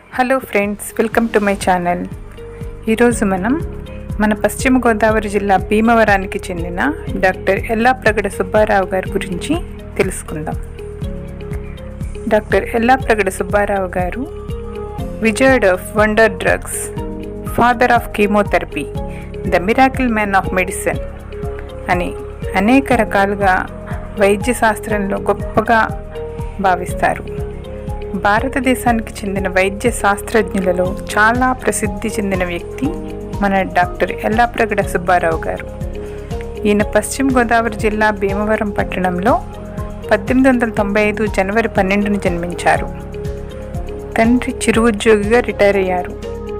hello friends welcome to my channel ఈరోజు మనం మన పశ్చిమ గోదావరి జిల్లా భీమవరానికి చెందిన డాక్టర్ ఎల్లాప్రగడ సుబ్బారావు గారి గురించి తెలుసుకుందాం డాక్టర్ ఎల్లాప్రగడ సుబ్బారావు గారు wizard of wonder drugs father of chemotherapy the miracle man of medicine అని అనేక రకాలుగా వైద్య శాస్త్రంలో గొప్పగా భావిస్తారు భారతదేశానికి చెందిన వైద్య శాస్త్రజ్ఞులలో చాలా ప్రసిద్ధి చెందిన వ్యక్తి మన డాక్టర్ ఎల్లాప్రగడ సుబ్బారావు గారు ఈయన పశ్చిమ గోదావరి జిల్లా భీమవరం పట్టణంలో పద్దెనిమిది వందల తొంభై ఐదు జనవరి పన్నెండున జన్మించారు తండ్రి చిరు ఉద్యోగిగా రిటైర్ అయ్యారు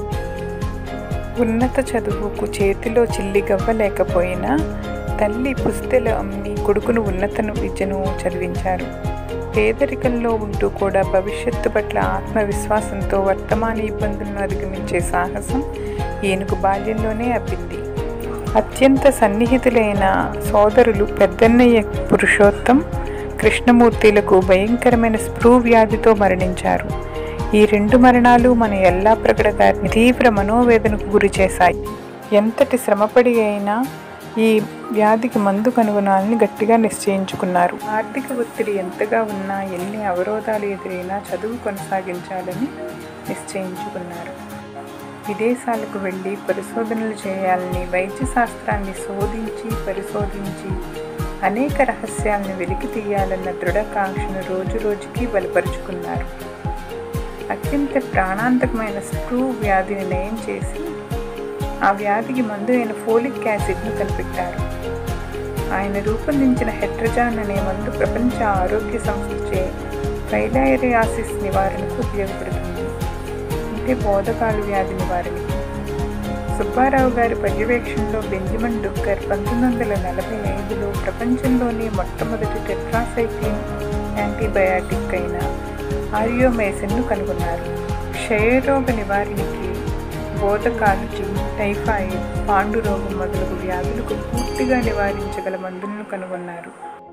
ఉన్నత చదువుకు చేతిలో చిల్లి గవ్వలేకపోయినా తల్లి పుస్తెలు అమ్మి కొడుకును ఉన్నత విద్యను చదివించారు పేదరికంలో ఉంటూ కూడా భవిష్యత్తు పట్ల ఆత్మవిశ్వాసంతో వర్తమాన ఇబ్బందులను అధిగమించే సాహసం ఈయనకు బాల్యంలోనే అబ్బింది అత్యంత సన్నిహితులైన సోదరులు పెద్దన్నయ్య పురుషోత్తం కృష్ణమూర్తిలకు భయంకరమైన స్ప్రూ వ్యాధితో మరణించారు ఈ రెండు మరణాలు మన ఎల్లాప్రగడ గారిని తీవ్ర మనోవేదనకు గురి చేశాయి ఎంతటి శ్రమపడి అయినా ఈ వ్యాధికి మందు కనుగొనాలని గట్టిగా నిశ్చయించుకున్నారు ఆర్థిక ఒత్తిడి ఎంతగా ఉన్నా ఎన్ని అవరోధాలు ఎదురైనా చదువు కొనసాగించాలని నిశ్చయించుకున్నారు విదేశాలకు వెళ్ళి పరిశోధనలు చేయాలని వైద్య శాస్త్రాన్ని శోధించి పరిశోధించి అనేక రహస్యాలను వెలికి తీయాలన్న దృఢకాంక్షను రోజు రోజుకి బలపరుచుకున్నారు అత్యంత ప్రాణాంతకమైన స్క్రూ వ్యాధిని నయం చేసి ఆ వ్యాధికి మందు అయిన ఫోలిక్ యాసిడ్ను కనిపెట్టారు ఆయన రూపొందించిన హెట్రజాన్ అనే మందు ప్రపంచ ఆరోగ్య సంస్థచే ఫైలైరియాసిస్ నివారణకు ఉపయోగపడుతుంది అంటే బోధకాలు వ్యాధి నివారణకి సుబ్బారావు గారి పర్యవేక్షణలో బెంజమిన్ డుక్కర్ పంతొమ్మిది వందల నలభై ఐదులో ప్రపంచంలోని మొట్టమొదటి టెట్రాసైక్లిన్ యాంటీబయాటిక్ అయిన ఆరియోమైసిన్ను కనుగొన్నారు క్షయరోగ నివారణకి బోధకాలజీ టైఫాయిడ్ పాండు రోగం మొదలగు వ్యాధులకు పూర్తిగా నివారించగల మందులను కనుగొన్నారు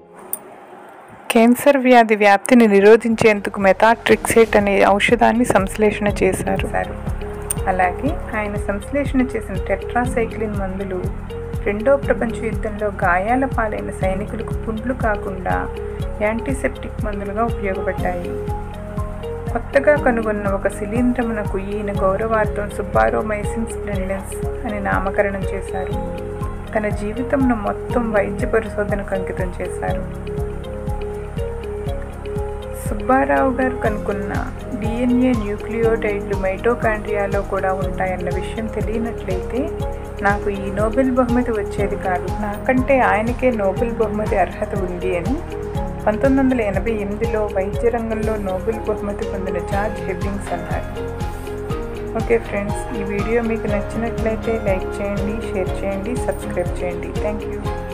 క్యాన్సర్ వ్యాధి వ్యాప్తిని నిరోధించేందుకు మెథాట్రిక్సేట్ అనే ఔషధాన్ని సంశ్లేషణ చేశారు అలాగే ఆయన సంశ్లేషణ చేసిన టెట్రాసైక్లిన్ మందులు రెండో ప్రపంచ యుద్ధంలో గాయాల పాలైన సైనికులకు పుండ్లు కాకుండా యాంటీసెప్టిక్ మందులుగా ఉపయోగపడ్డాయి కొత్తగా కనుగొన్న ఒక శిలీంద్రమునకు ఈయన గౌరవార్థం సుబ్బారోమైసిన్ స్ప్లెండెన్స్ అని నామకరణం చేశారు తన జీవితంను మొత్తం వైద్య పరిశోధనకు అంకితం చేశారు సుబ్బారావు గారు కనుక్కున్న డిఎన్ఏ న్యూక్లియోటైడ్లు మైటోకాండ్రియాలో కూడా ఉంటాయన్న విషయం తెలియనట్లయితే నాకు ఈ నోబెల్ బహుమతి వచ్చేది కాదు నాకంటే ఆయనకే నోబెల్ బహుమతి అర్హత ఉంది అని పంతొమ్మిది వందల ఎనభై ఎనిమిదిలో వైద్య రంగంలో నోబెల్ బహుమతి పొందిన జార్జ్ హెబ్బింగ్స్ అన్నారు ఓకే ఫ్రెండ్స్ ఈ వీడియో మీకు నచ్చినట్లయితే లైక్ చేయండి షేర్ చేయండి సబ్స్క్రైబ్ చేయండి థ్యాంక్ యూ